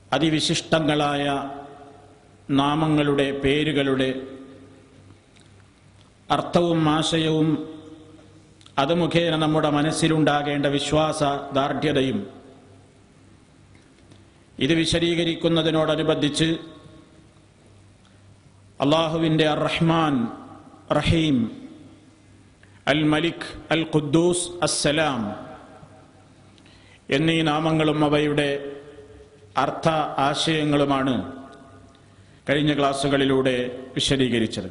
അതിവിശിഷ്ടങ്ങളായ നാമങ്ങളുടെ പേരുകളുടെ അർത്ഥവും ആശയവും അത് മുഖേന നമ്മുടെ മനസ്സിലുണ്ടാകേണ്ട വിശ്വാസ ദാർഢ്യതയും ഇത് വിശദീകരിക്കുന്നതിനോടനുബന്ധിച്ച് അള്ളാഹുവിൻ്റെ അർ റഹ്മാൻ റഹീം അൽ മലിക് അൽ ഖുദ്ദൂസ് അസ്സലാം എന്നീ നാമങ്ങളും അവയുടെ അർത്ഥ ആശയങ്ങളുമാണ് കഴിഞ്ഞ ക്ലാസ്സുകളിലൂടെ വിശദീകരിച്ചത്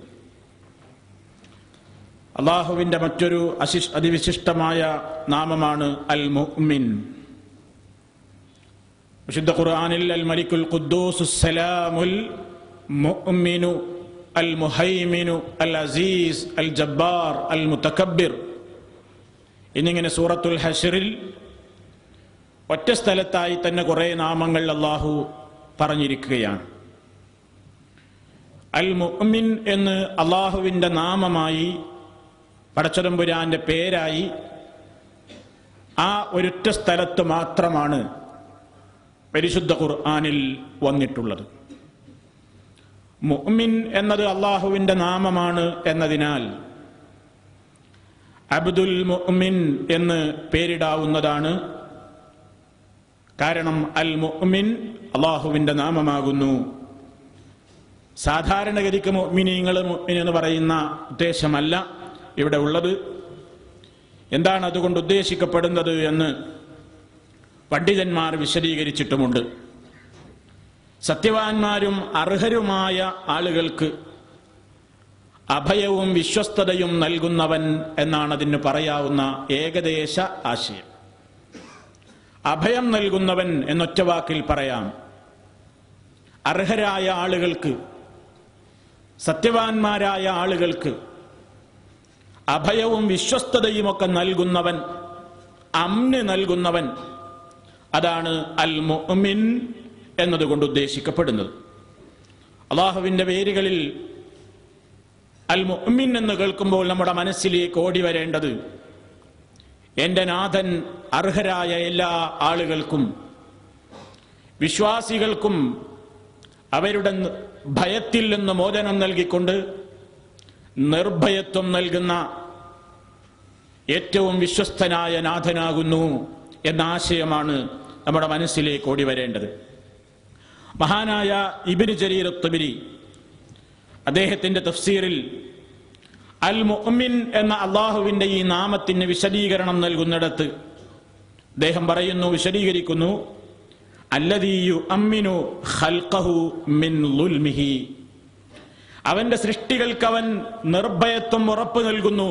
അള്ളാഹുവിൻ്റെ മറ്റൊരു അശിഷ് അതിവിശിഷ്ടമായ നാമമാണ് അൽ മുഅ്മിൻ വിശുദ്ധ ഖുർആനിൽ അൽ മലിക്കുൽ ഖുദ്ദൂസ് സലാമുൽ മുഅ്മിനു അൽ മുഹൈമിനു അൽ അസീസ് അൽ ജബ്ബാർ അൽ മുത്തക്കബിർ എന്നിങ്ങനെ സൂറത്തുൽ ഹഷറിൽ ഒറ്റ സ്ഥലത്തായി തന്നെ കുറേ നാമങ്ങൾ അള്ളാഹു പറഞ്ഞിരിക്കുകയാണ് അൽ മുഅ്മിൻ എന്ന് അള്ളാഹുവിൻ്റെ നാമമായി പടച്ചതമ്പുരാന്റെ പേരായി ആ ഒരൊറ്റ സ്ഥലത്ത് മാത്രമാണ് പരിശുദ്ധ ഖുർആാനിൽ വന്നിട്ടുള്ളത് മുഅ്മിൻ എന്നത് അള്ളാഹുവിൻ്റെ നാമമാണ് എന്നതിനാൽ അബ്ദുൽ മുഅ്മിൻ എന്ന് പേരിടാവുന്നതാണ് കാരണം അൽ മുഅ്മിൻ അള്ളാഹുവിൻ്റെ നാമമാകുന്നു സാധാരണഗതിക്ക് മുഅ്മിനീങ്ങൾ മുഅ്മിൻ എന്ന് പറയുന്ന ഉദ്ദേശമല്ല ഇവിടെ ഉള്ളത് എന്താണ് അതുകൊണ്ട് ഉദ്ദേശിക്കപ്പെടുന്നത് എന്ന് പണ്ഡിതന്മാർ വിശദീകരിച്ചിട്ടുമുണ്ട് സത്യവാന്മാരും അർഹരുമായ ആളുകൾക്ക് അഭയവും വിശ്വസ്തതയും നൽകുന്നവൻ എന്നാണ് അതിന് പറയാവുന്ന ഏകദേശ ആശയം അഭയം നൽകുന്നവൻ എന്നൊറ്റ വാക്കിൽ പറയാം അർഹരായ ആളുകൾക്ക് സത്യവാന്മാരായ ആളുകൾക്ക് അഭയവും വിശ്വസ്തതയുമൊക്കെ നൽകുന്നവൻ അമ്ന് നൽകുന്നവൻ അതാണ് അൽ മുഅ്മിൻ എന്നതുകൊണ്ട് ഉദ്ദേശിക്കപ്പെടുന്നത് അള്ളാഹുവിൻ്റെ പേരുകളിൽ അൽ മുഅ്മിൻ എന്ന് കേൾക്കുമ്പോൾ നമ്മുടെ മനസ്സിലേക്ക് ഓടി വരേണ്ടത് എൻ്റെ നാഥൻ അർഹരായ എല്ലാ ആളുകൾക്കും വിശ്വാസികൾക്കും അവരുടെ ഭയത്തിൽ നിന്ന് മോചനം നൽകിക്കൊണ്ട് നിർഭയത്വം നൽകുന്ന ഏറ്റവും വിശ്വസ്തനായ നാഥനാകുന്നു എന്ന ആശയമാണ് നമ്മുടെ മനസ്സിലേക്ക് ഓടി വരേണ്ടത് മഹാനായ ഇബിന് ജരീർ തുബിരി അദ്ദേഹത്തിന്റെ തഫ്സീറിൽ അൽ മുഅ്മിൻ എന്ന അള്ളാഹുവിന്റെ ഈ നാമത്തിന് വിശദീകരണം നൽകുന്നിടത്ത് അദ്ദേഹം പറയുന്നു വിശദീകരിക്കുന്നു അല്ലദീയു അമ്മിനു ഖൽഖഹു മിൻ ലുൽമിഹി അവന്റെ സൃഷ്ടികൾക്ക് അവൻ നിർഭയത്വം ഉറപ്പു നൽകുന്നു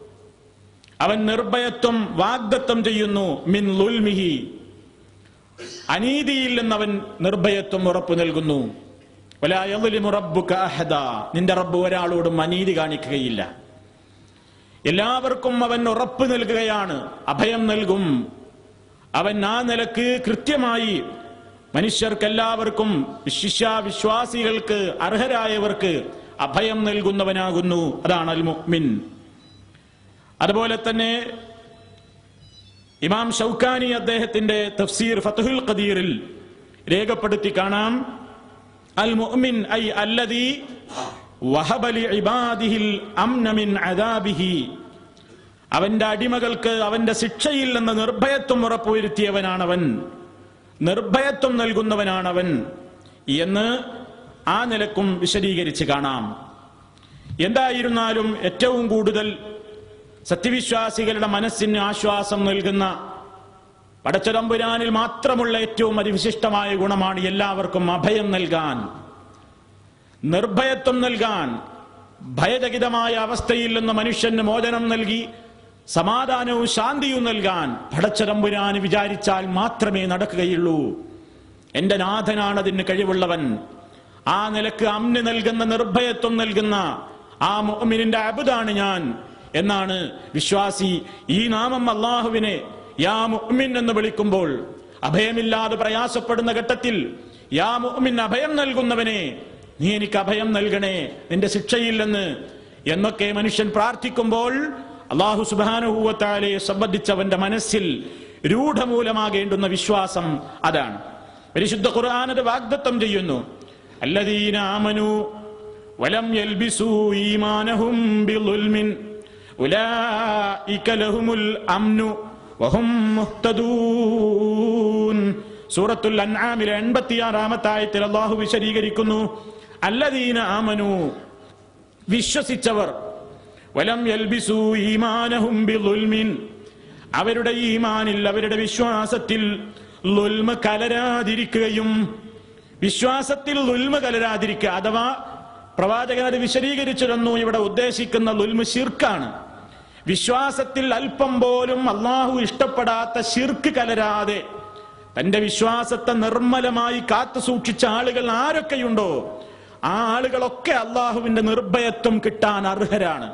അവൻ നിർഭയത്വം വാഗ്ദത്വം ചെയ്യുന്നു മിൻ ലുൽമിഹി അനീതിയിൽ നിന്ന് അവൻ നിർഭയത്വം ഉറപ്പു നൽകുന്നു വലാ യദ്ലിമു റബ്ബുക അഹദ. നിന്റെ റബ്ബ് ഒരാളോടും അനീതി കാണിക്കുകയില്ല എല്ലാവർക്കും അവൻ ഉറപ്പ് നൽകുകയാണ് അഭയം നൽകും അവൻ ആ നിലക്ക് കൃത്യമായി മനുഷ്യർക്കെല്ലാവർക്കും ശിഷ്യ വിശ്വാസികൾക്ക് അർഹരായവർക്ക് അഭയം നൽകുന്നവനാകുന്നു അതാണ് അൽ മുഅ്മിൻ അതുപോലെ തന്നെ ഇമാം ഷൗക്കാനി അദ്ദേഹത്തിന്റെ തഫ്സീർ ഫതുഹുൽ ഖദീറിൽ രേഖപ്പെടുത്തി കാണാം അൽ മുഅ്മിൻ ഐ അല്ലദീ വഹബ ലി ഇബാദിഹിൽ അംന മിൻ അദാബിഹി അവന്റെ അടിമകൾക്ക് അവന്റെ ശിക്ഷയിൽ നിന്ന് നിർഭയത്വം ഉറപ്പുവരുത്തിയവനാണവൻ നിർഭയത്വം നൽകുന്നവനാണവൻ എന്ന് ആ നിലക്കും വിശദീകരിച്ച് കാണാം എന്തായിരുന്നാലും ഏറ്റവും കൂടുതൽ സത്യവിശ്വാസികളുടെ മനസ്സിന് ആശ്വാസം നൽകുന്ന പടച്ചതമ്പുരാനിൽ മാത്രമുള്ള ഏറ്റവും അതിവിശിഷ്ടമായ ഗുണമാണ് എല്ലാവർക്കും അഭയം നൽകാൻ നിർഭയത്വം നൽകാൻ ഭയചകിതമായ അവസ്ഥയിൽ നിന്ന് മനുഷ്യന് മോചനം നൽകി സമാധാനവും ശാന്തിയും നൽകാൻ പടച്ചതമ്പുരാന് വിചാരിച്ചാൽ മാത്രമേ നടക്കുകയുള്ളൂ എന്റെ നാഥനാണ് അതിന് കഴിവുള്ളവൻ ആ നിലക്ക് അമ്ന് നൽകുന്ന നിർഭയത്വം നൽകുന്ന ആ മുഅ്മിനിന്റെ അബുദാണ് ഞാൻ എന്നാണ് വിശ്വാസി ഈ നാമം അള്ളാഹുവിനെ യാ മുഅ്മിൻ എന്ന് വിളിക്കുമ്പോൾ അഭയമില്ലാതെ പ്രയാസപ്പെടുന്ന ഘട്ടത്തിൽ യാ മുഅ്മിൻ അഭയം നൽകുന്നവനെ നീ എനിക്ക് അഭയം നൽകണേ നിന്റെ ശിക്ഷയിൽ നിന്ന് എന്നൊക്കെ മനുഷ്യൻ പ്രാർത്ഥിക്കുമ്പോൾ അള്ളാഹു സുബാനുഭൂവത്താലെ സംബന്ധിച്ചവന്റെ മനസ്സിൽ രൂഢമൂലമാകേണ്ടുന്ന വിശ്വാസം അതാണ് പരിശുദ്ധ ഖുർആൻ അത് വാഗ്ദത്തം ചെയ്യുന്നു അല്ലദീന ആമനു വലം യൽബിസു ഈമാനഹും ബിളുൽമിൻ ഉലൈക ലഹുമുൽ അംനു വഹും മുഹ്തദൂൻ സൂറത്തുൽ അൻആമിലെ എൺപത്തിയാറാമത്തെ ആയത്തിൽ അള്ളാഹു വിശദീകരിക്കുന്നു അല്ലദീന ആമനു വിശ്വസിച്ചവർ വലം യൽബിസു ഈമാനഹും ബിളുൽമിൻ അവരുടെ ഈമാനിൽ അവരുടെ വിശ്വാസത്തിൽ ലുൽമ കലരാതിരിക്കുകയും വിശ്വാസത്തിൽ ലുൽമ കലരാതിരിക്കുക അഥവാ പ്രവാചകൻ അത് വിശദീകരിച്ചു തന്നു ഇവിടെ ഉദ്ദേശിക്കുന്ന ലുൽമ ശിർക്കാണ് വിശ്വാസത്തിൽ അല്പം പോലും അള്ളാഹു ഇഷ്ടപ്പെടാത്ത ശിർക്ക് കലരാതെ തന്റെ വിശ്വാസത്തെ നിർമ്മലമായി കാത്തു സൂക്ഷിച്ച ആളുകൾ ആരൊക്കെയുണ്ടോ ആ ആളുകളൊക്കെ അള്ളാഹുവിന്റെ നിർഭയത്വം കിട്ടാൻ അർഹരാണ്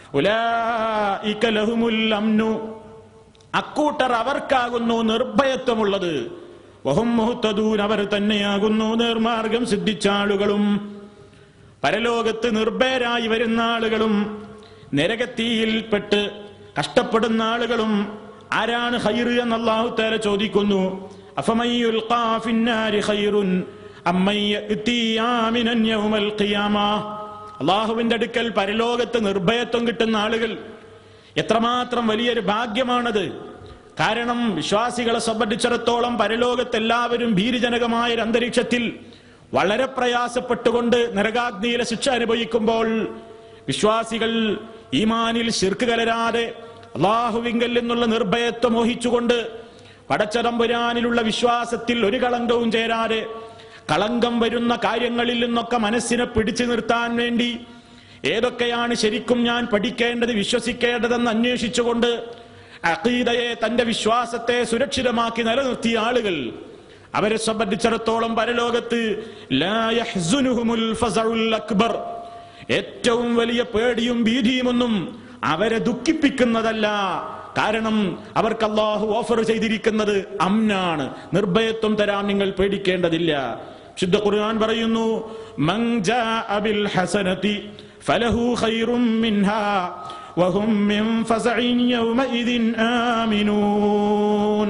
ഉലായിക ലഹുമുൽ അംനു അക്കൂട്ടർ അവർക്കാകുന്നു നിർഭയത്വമുള്ളത് വഹും മുഹ്തദൂൻ അവർ തന്നെയാകുന്നു നിർമാർഗം സിദ്ധിച്ച ആളുകളും പരലോകത്ത് നിർഭയരായി വരുന്ന ആളുകളും നരകത്തിയിൽപ്പെട്ട് കഷ്ടപ്പെടുന്ന ആളുകളും ആരാണ് ഹൈർ എന്ന് അള്ളാഹു തആല ചോദിക്കുന്നു അഫമയ്യുൽ ഖാഫിന്നാരി ഖൈറുൻ അമ്മൻ യഅതി ആമിനൻ യൗമൽ ഖിയാമ അള്ളാഹുവിന്റെ അടുക്കൽ പരലോകത്ത് നിർഭയത്വം കിട്ടുന്ന ആളുകൾ എത്രമാത്രം വലിയൊരു ഭാഗ്യമാണത് കാരണം വിശ്വാസികളെ സംബന്ധിച്ചിടത്തോളം പരലോകത്ത് എല്ലാവരും ഭീരുജനകമായ ഒരു അന്തരീക്ഷത്തിൽ വളരെ പ്രയാസപ്പെട്ടുകൊണ്ട് നരകാഗ്നിയിലെ ശിക്ഷ അനുഭവിക്കുമ്പോൾ വിശ്വാസികൾ ഈമാനിൽ ശിർക്ക് കലരാതെ അള്ളാഹുവിങ്കൽ നിന്നുള്ള നിർഭയത്വം മോഹിച്ചുകൊണ്ട് പടച്ചതമ്പുരാനിലുള്ള വിശ്വാസത്തിൽ ഒരു കളങ്കവും ചേരാതെ കളങ്കം വരുന്ന കാര്യങ്ങളിൽ നിന്നൊക്കെ മനസ്സിനെ പിടിച്ചു നിർത്താൻ വേണ്ടി ഏതൊക്കെയാണ് ശരിക്കും ഞാൻ പഠിക്കേണ്ടത് വിശ്വസിക്കേണ്ടതെന്ന് അന്വേഷിച്ചുകൊണ്ട് അഖീദയെ തന്റെ വിശ്വാസത്തെ സുരക്ഷിതമാക്കി നിലനിർത്തിയ ആളുകൾ അവരെ സംബന്ധിച്ചിടത്തോളം പരലോകത്ത് ലാ യഹ്സുനുഹുമുൽ ഫസഉൽ അക്ബർ ഏറ്റവും വലിയ പേടിയും ഭീതിയുമൊന്നും അവരെ ദുഃഖിപ്പിക്കുന്നതല്ല കാരണം അവർക്ക് അള്ളാഹു ഓഫർ ചെയ്തിരിക്കുന്നത് അമ്നാണ് നിർഭയത്വം തരാൻ നിങ്ങൾ പേടിക്കേണ്ടതില്ല ശുദ്ധ ഖുർആൻ പറയുന്നു മൻ ജാഅ ബിൽ ഹസനതി ഫലഹു ഖൈറും മിൻഹാ വഹും മിൻ ഫസഇൻ യൗമഇദിൻ ആമിനൂൻ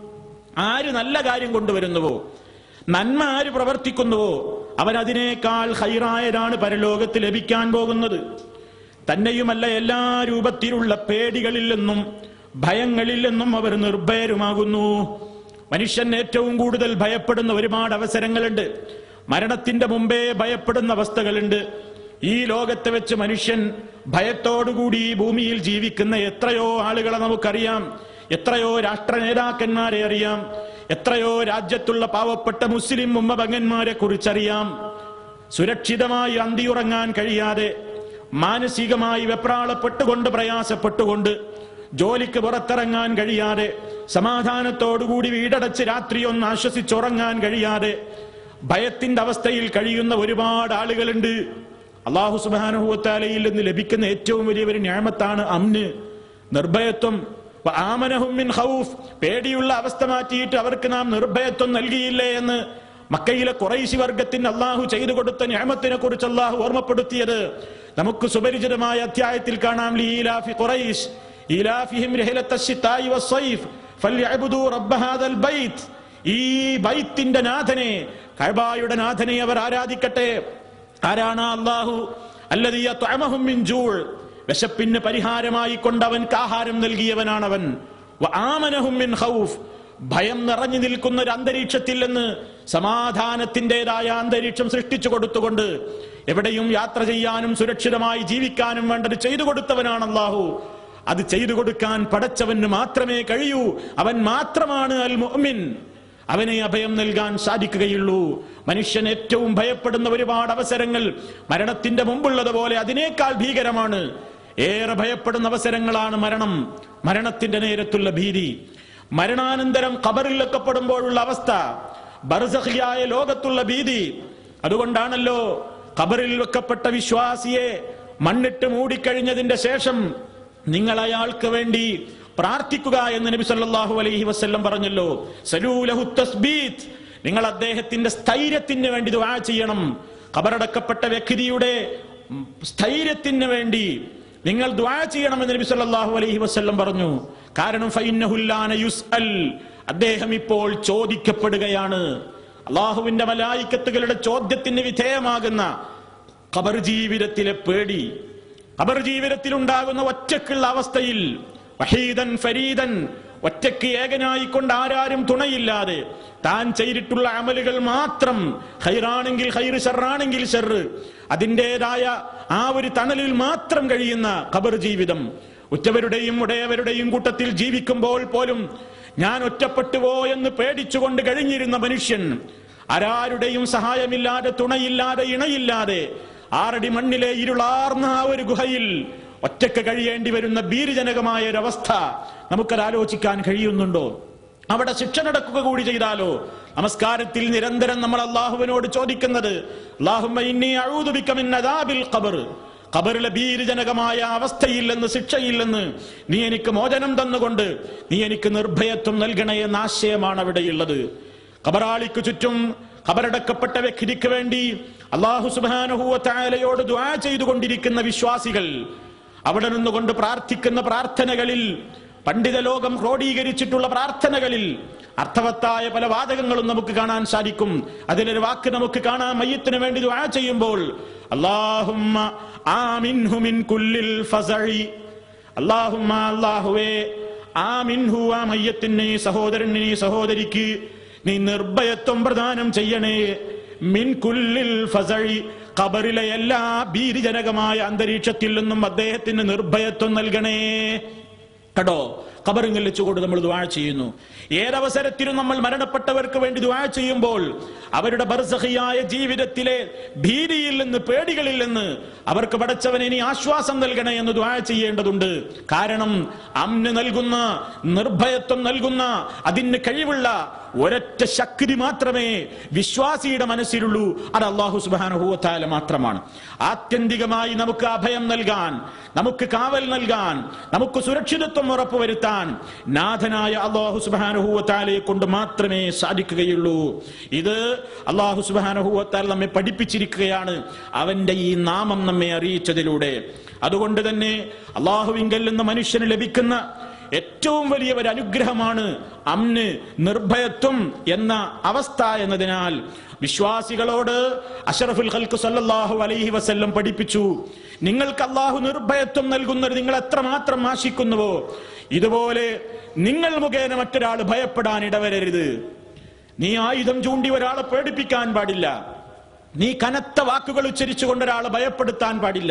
ആര് നല്ല കാര്യം കൊണ്ടുവരുന്നുവോ നന്മ ആര് പ്രവർത്തിക്കുന്നുവോ അവൻ അതിനേക്കാൾ ഹൈറായതാണ് പരലോകത്ത് ലഭിക്കാൻ പോകുന്നത് തന്നെയുമല്ല എല്ലാ രൂപത്തിലുള്ള പേടികളിൽ നിന്നും ഭയങ്ങളിൽ നിന്നും അവർ നിർഭയരുമാകുന്നു മനുഷ്യൻ ഏറ്റവും കൂടുതൽ ഭയപ്പെടുന്ന ഒരുപാട് അവസരങ്ങളുണ്ട് മരണത്തിന്റെ മുമ്പേ ഭയപ്പെടുന്ന അവസ്ഥകളുണ്ട് ഈ ലോകത്ത് വെച്ച് മനുഷ്യൻ ഭയത്തോടുകൂടി ഈ ഭൂമിയിൽ ജീവിക്കുന്ന എത്രയോ ആളുകളെ നമുക്കറിയാം എത്രയോ രാഷ്ട്ര നേതാക്കന്മാരെ അറിയാം എത്രയോ രാജ്യത്തുള്ള പാവപ്പെട്ട മുസ്ലിം ഉമ്മപങ്ങന്മാരെ കുറിച്ചറിയാം സുരക്ഷിതമായി അന്തിയുറങ്ങാൻ കഴിയാതെ മാനസികമായി വെപ്രാളപ്പെട്ടുകൊണ്ട് പ്രയാസപ്പെട്ടുകൊണ്ട് ജോലിക്ക് പുറത്തിറങ്ങാൻ കഴിയാതെ സമാധാനത്തോടുകൂടി വീടടച്ച് രാത്രി ഒന്ന് ആശ്വസിച്ചുറങ്ങാൻ കഴിയാതെ ഭയത്തിന്റെ അവസ്ഥയിൽ കഴിയുന്ന ഒരുപാട് ആളുകളുണ്ട് അള്ളാഹു സുബാനുഭവത്താലയിൽ നിന്ന് ലഭിക്കുന്ന ഏറ്റവും വലിയ ഒരു ന്യായമത്താണ് അമ്ന് നിർഭയത്വം വ ആമനഹും മിൻ ഖൗഫ് പേടിയുള്ള അവസ്ഥ മാറ്റിയിട്ട് അവർക്ക് നാം നിർഭയത്വം നൽകിയില്ലേ എന്ന് മക്കയിലെ കുറൈശി വർഗത്തിന് അള്ളാഹു ചെയ്തു കൊടുത്ത ന്യാമത്തിനെ കുറിച്ച് അള്ളാഹു ഓർമ്മപ്പെടുത്തിയത് നമുക്ക് സുപരിചിതമായ അധ്യായത്തിൽ കാണാം ലീലാഫി ഖുറൈശ് ഈലാഫിഹിം രഹിലത്ത ശിത്തായി വസ്സൈഫ് ഫല്യഅബ്ദു റബ്ബ ഹാദൽ ബൈത്ത് ഈ ബൈത്തിന്റെ നാഥനെ കഅബായുടെ നാഥനെ അവർ ആരാധിക്കട്ടെ ആരാണ് ആ അള്ളാഹു അല്ലദീ യത്അമഹും മിൻ ജൂൾ വിശപ്പിന് പരിഹാരമായി കൊണ്ടവൻക്ക് ആഹാരം നൽകിയവനാണവൻ വ ആമനഹും മിൻ ഖൗഫ് ഭയം നിറഞ്ഞു നിൽക്കുന്ന ഒരു അന്തരീക്ഷത്തിൽ നിന്ന് സമാധാനത്തിൻ്റെതായ അന്തരീക്ഷം സൃഷ്ടിച്ചു കൊടുത്തുകൊണ്ട് എവിടെയും യാത്ര ചെയ്യാനും സുരക്ഷിതമായി ജീവിക്കാനും വേണ്ടത് ചെയ്തു കൊടുത്തവനാണ് അള്ളാഹു അത് ചെയ്തു കൊടുക്കാൻ പടച്ചവന് മാത്രമേ കഴിയൂ അവൻ മാത്രമാണ് അൽ മുഅ്മിൻ അവനെ അഭയം നൽകാൻ സാധിക്കുകയുള്ളൂ മനുഷ്യൻ ഏറ്റവും ഭയപ്പെടുന്ന ഒരുപാട് അവസരങ്ങൾ മരണത്തിന്റെ മുമ്പുള്ളതുപോലെ അതിനേക്കാൾ ഭീകരമാണ് ഏറെ ഭയപ്പെടുന്ന അവസരങ്ങളാണ് മരണം മരണത്തിന്റെ നേരത്തുള്ള ഭീതി മരണാനന്തരം ഖബറിൽ വെക്കപ്പെടുമ്പോഴുള്ള അവസ്ഥ ബർസഖിയായ ലോകത്തുള്ള ഭീതി അതുകൊണ്ടാണല്ലോ ഖബറിൽ വെക്കപ്പെട്ട വിശ്വാസിയെ മണ്ണിട്ട് മൂടിക്കഴിഞ്ഞതിന്റെ ശേഷം നിങ്ങൾ അയാൾക്ക് വേണ്ടി പ്രാർത്ഥിക്കുക എന്ന് നബി സല്ലല്ലാഹു അലൈഹി വസല്ലം പറഞ്ഞല്ലോ സലൂലഹു തസ്ബീത് നിങ്ങൾ അദ്ദേഹത്തിന്റെ സ്ഥൈര്യത്തിന് വേണ്ടി ദുആ ചെയ്യണം ഖബറടക്കപ്പെട്ട വ്യക്തിയുടെ ഉം, സ്ഥൈര്യത്തിന് വേണ്ടി നിങ്ങൾ ദുആ ചെയ്യണമെന്ന് നബി സല്ലല്ലാഹു അലൈഹി വസല്ലം പറഞ്ഞു കാരണം ഫൈന്നഹുല്ലാന യുസ്അൽ അദ്ദേഹം ഇപ്പോൾ ചോദിക്കപ്പെടുകയാണ് അള്ളാഹുവിന്റെ മലായിക്കത്തുകളുടെ ചോദ്യത്തിന് വിധേയമാകുന്ന ഖബർ ജീവിതത്തിലെ പേടി ഖബർ ജീവിതത്തിൽ ഉണ്ടാകുന്ന ഒറ്റക്കുള്ള അവസ്ഥയിൽ വഹീദൻ ഫരീദൻ ഒറ്റയ്ക്ക് ഏകനായിക്കൊണ്ട് ആരാരും തുണയില്ലാതെ താൻ ചെയ്തിട്ടുള്ള അമലുകൾ മാത്രം ഹൈറാണെങ്കിൽ ഹൈറ് ഷെറാണെങ്കിൽ ഷെറ് അതിൻ്റെതായ ആ ഒരു തണലിൽ മാത്രം കഴിയുന്ന ഖബർ ജീവിതം ഉറ്റവരുടെയും ഉടയവരുടെയും കൂട്ടത്തിൽ ജീവിക്കുമ്പോൾ പോലും ഞാൻ ഒറ്റപ്പെട്ടുവോ എന്ന് പേടിച്ചുകൊണ്ട് കഴിഞ്ഞിരുന്ന മനുഷ്യൻ ആരാരുടെയും സഹായമില്ലാതെ തുണയില്ലാതെ ഇണയില്ലാതെ ആറടി മണ്ണിലെ ഇരുളാർന്ന ആ ഒരു ഗുഹയിൽ ഒറ്റക്ക് കഴിയേണ്ടി വരുന്ന ഭീരുജനകമായ ഒരവസ്ഥ നമുക്കത് ആലോചിക്കാൻ കഴിയുന്നുണ്ടോ അവിടെ ശിക്ഷ നടക്കുക കൂടി ചെയ്താലോ നമസ്കാരത്തിൽ നിരന്തരം നമ്മൾ അള്ളാഹുവിനോട് ചോദിക്കുന്നത് അള്ളാഹുമ്മ ഇന്നി അഊദു ബിക മിൻ അദാബിൽ ഖബർ ഖബറിലെ ഭീരുജനകമായ അവസ്ഥയിൽ നിന്ന് ശിക്ഷയിൽ നിന്ന് നീ എനിക്ക് മോചനം തന്നുകൊണ്ട് നീ എനിക്ക് നിർഭയത്വം നൽകണേ എന്ന ആശയമാണ് അവിടെയുള്ളത് ഖബറാളിക്ക് ചുറ്റും ഖബറടക്കപ്പെട്ട വ്യക്തിക്ക് വേണ്ടി അള്ളാഹു സുബാനുഹൂവത്തായാലയോട് ദ്വാ ചെയ്തുകൊണ്ടിരിക്കുന്ന വിശ്വാസികൾ അവിടെ നിന്നുകൊണ്ട് പ്രാർത്ഥിക്കുന്ന പ്രാർത്ഥനകളിൽ പണ്ഡിത ലോകം ക്രോഡീകരിച്ചിട്ടുള്ള പ്രാർത്ഥനകളിൽ അർത്ഥവത്തായ പല വാചകങ്ങളും നമുക്ക് കാണാൻ സാധിക്കും അതിലൊരു വാക്ക് നമുക്ക് കാണാം മയ്യത്തിന് വേണ്ടി ദ്വാ ചെയ്യുമ്പോൾ അള്ളാഹുമ്മ ആമിൻഹു മിൻ കുല്ലിൽ ഫസഇ അള്ളാഹുമ്മ അള്ളാഹുവേ ആമിൻഹു ആ മയ്യത്തിന് സഹോദരന് നീ സഹോദരിക്ക് നീ നിർഭയത്വം പ്രദാനം ചെയ്യണേ മിൻ കുല്ലിൽ ഫസഇ ഖബറിലെ എല്ലാ ഭീതിജനകമായ അന്തരീക്ഷത്തിൽ നിന്നും അദ്ദേഹത്തിന് നിർഭയത്വം നൽകണേ കേട്ടോ ഖബറിങ്ങിൽ വെച്ചുകൊണ്ട് നമ്മൾ ദുആ ചെയ്യുന്നു ഏതവസരത്തിലും നമ്മൾ മരണപ്പെട്ടവർക്ക് വേണ്ടി ദുആ ചെയ്യുമ്പോൾ അവരുടെ ബർസഹിയായ ജീവിതത്തിലെ ഭീതിയിൽ നിന്ന് പേടികളിൽ നിന്ന് അവർക്ക് പടച്ചവനെ ഇനി ആശ്വാസം നൽകണേ എന്ന് ദുആ ചെയ്യേണ്ടതുണ്ട് കാരണം അമ്ന് നൽകുന്ന നിർഭയത്വം നൽകുന്ന അതിന് കഴിവുള്ള ഒരൊറ്റ ശക്തി മാത്രമേ വിശ്വാസിയുടെ മനസ്സിലുള്ളൂ അത് അള്ളാഹു സുബാനുഭൂവത്താല മാത്രമാണ് ആത്യന്തികമായി നമുക്ക് അഭയം നൽകാൻ നമുക്ക് കാവൽ നൽകാൻ നമുക്ക് സുരക്ഷിതത്വം ഉറപ്പുവരുത്താൻ നാഥനായ അള്ളാഹു സുബാനുഭൂവത്താലയെ കൊണ്ട് മാത്രമേ സാധിക്കുകയുള്ളൂ ഇത് അള്ളാഹു സുബാനുഭൂവത്താൽ നമ്മെ പഠിപ്പിച്ചിരിക്കുകയാണ് അവന്റെ ഈ നാമം നമ്മെ അറിയിച്ചതിലൂടെ അതുകൊണ്ട് തന്നെ അള്ളാഹുവിങ്കൽ നിന്ന് മനുഷ്യന് ലഭിക്കുന്ന ഏറ്റവും വലിയ ഒരു അനുഗ്രഹമാണ് അമ്ന് നിർഭയത്വം എന്ന അവസ്ഥ എന്നതിനാൽ വിശ്വാസികളോട് അഷറഫുൽ ഖൽക്ക് സല്ലല്ലാഹു അലൈഹി വസല്ലം പഠിപ്പിച്ചു നിങ്ങൾക്ക് അള്ളാഹു നിർഭയത്വം നൽകുന്നത് നിങ്ങൾ എത്രമാത്രം ആശിക്കുന്നുവോ ഇതുപോലെ നിങ്ങൾ മുഖേന മറ്റൊരാൾ ഭയപ്പെടാൻ ഇടവരരുത് നീ ആയുധം ചൂണ്ടി ഒരാളെ പേടിപ്പിക്കാൻ പാടില്ല നീ കനത്ത വാക്കുകൾ ഉച്ചരിച്ചുകൊണ്ട് ഒരാളെ ഭയപ്പെടുത്താൻ പാടില്ല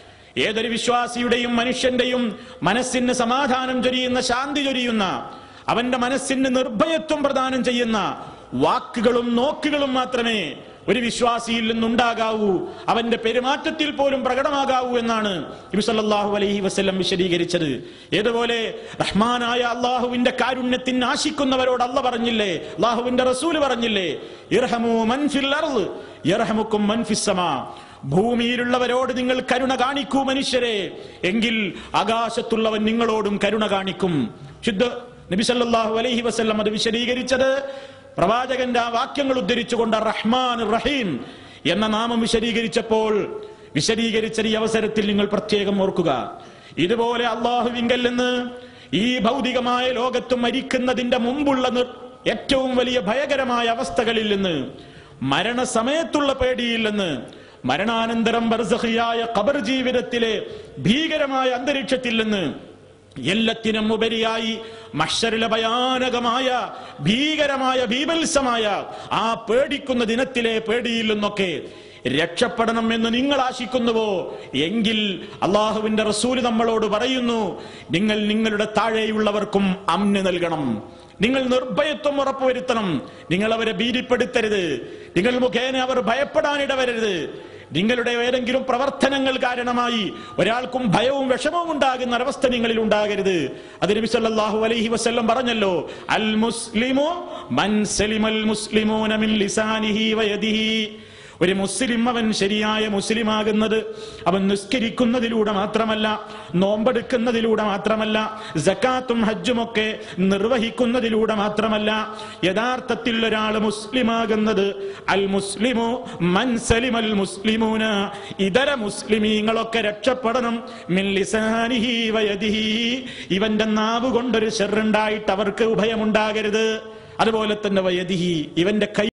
ഏതൊരു വിശ്വാസിയുടെയും മനുഷ്യന്റെയും മനസ്സിന് സമാധാനം ചൊരിയുന്ന ശാന്തി ചൊരിയുന്ന അവന്റെ മനസ്സിന് നിർഭയത്വം പ്രദാനം ചെയ്യുന്ന വാക്കുകളും നോക്കുകളും മാത്രമേ ഒരു വിശ്വാസിയിൽ നിന്നുണ്ടാകാവൂ അവന്റെ പെരുമാറ്റത്തിൽ പോലും പ്രകടമാകാവൂ എന്നാണ് നബി സല്ലല്ലാഹു അലൈഹി വസല്ലം വിശദീകരിച്ചത് ഏതുപോലെ റഹ്മാനായ അള്ളാഹുവിന്റെ കാരുണ്യത്തിന് ആശിക്കുന്നവരോട് അല്ല പറഞ്ഞില്ലേ അള്ളാഹുവിന്റെ റസൂല് പറഞ്ഞില്ലേ ഇർഹമു മൻ ഫിൽ അർള് യർഹമുക്കും മൻ ഫിസ് സമാ ഭൂമിയിലുള്ളവരോട് നിങ്ങൾ കരുണ കാണിക്കൂ മനുഷ്യരെ എങ്കിൽ ആകാശത്തുള്ളവൻ നിങ്ങളോടും കരുണ കാണിക്കും ശുദ്ധ നബി സല്ലല്ലാഹു അലൈഹി വസല്ലം അത് വിശദീകരിച്ചത് പ്രവാചകന്റെ ആ വാക്യങ്ങൾ ഉദ്ധരിച്ചുകൊണ്ട് റഹ്മാൻ റഹീം എന്ന നാമം വിശദീകരിച്ചപ്പോൾ വിശദീകരിച്ച ഈ അവസരത്തിൽ നിങ്ങൾ പ്രത്യേകം ഓർക്കുക ഇതുപോലെ അള്ളാഹുവിങ്കൽ നിന്ന് ഈ ഭൗതികമായ ലോകത്ത് മരിക്കുന്നതിന്റെ മുമ്പുള്ള നിർ- ഏറ്റവും വലിയ ഭയകരമായ അവസ്ഥകളിൽ നിന്ന് മരണസമയത്തുള്ള പേടിയിൽ നിന്ന് മരണാനന്തരം ബർസഹിയായ ഖബർ ജീവിതത്തിലെ ഭീകരമായ അന്തരീക്ഷത്തിൽ നിന്ന് എല്ലാത്തിനും ഉപരിയായി മഷറിലെ ഭയാനകമായ ഭീകരമായ ഭീപത്സമായ ആ പേടിക്കുന്ന ദിനത്തിലെ പേടിയിൽ നിന്നൊക്കെ രക്ഷപ്പെടണം എന്ന് നിങ്ങൾ ആശിക്കുന്നുവോ എങ്കിൽ അള്ളാഹുവിന്റെ റസൂല് നമ്മളോട് പറയുന്നു നിങ്ങൾ നിങ്ങളുടെ താഴെയുള്ളവർക്കും അമ്ന് നൽകണം നിങ്ങൾ നിർഭയത്വം ഉറപ്പുവരുത്തണം നിങ്ങൾ അവരെ ഭീതിപ്പെടുത്തരുത് നിങ്ങൾ മുഖേന അവർ ഭയപ്പെടാനിടവരരുത് നിങ്ങളുടെ ഏതെങ്കിലും പ്രവർത്തനങ്ങൾ കാരണമായി ഒരാൾക്കും ഭയവും വിഷമവും ഉണ്ടാകുന്ന ഒരവസ്ഥ നിങ്ങളിൽ ഉണ്ടാകരുത് അത് നബി സല്ലല്ലാഹു അലൈഹി വസല്ലം പറഞ്ഞല്ലോ അൽ മുസ്ലിമു മൻ സലിമൽ മുസ്ലിമൂന മിൻ ലിസാനിഹി വയദിഹി ഒരു മുസ്ലിം അവൻ ശരിയായ മുസ്ലിം ആകുന്നത് അവൻ നിസ്കരിക്കുന്നതിലൂടെ മാത്രമല്ല നോമ്പെടുക്കുന്നതിലൂടെ മാത്രമല്ല ജക്കാത്തും ഹജ്ജുമൊക്കെ നിർവഹിക്കുന്നതിലൂടെ മാത്രമല്ല യഥാർത്ഥത്തിൽ ഒരാൾ മുസ്ലിമാകുന്നത് അൽ മുസ്ലിമു മൻസലിമൽ മുസ്ലിമൂന ഇതര മുസ്ലിമീങ്ങളൊക്കെ രക്ഷപ്പെടണം മിൻ ലിസാനിഹി വയദിഹി ഇവന്റെ നാവ് കൊണ്ടൊരു ഷെറുണ്ടായിട്ട് അവർക്ക് ഉഭയമുണ്ടാകരുത് അതുപോലെ തന്നെ വയദിഹി ഇവന്റെ കൈ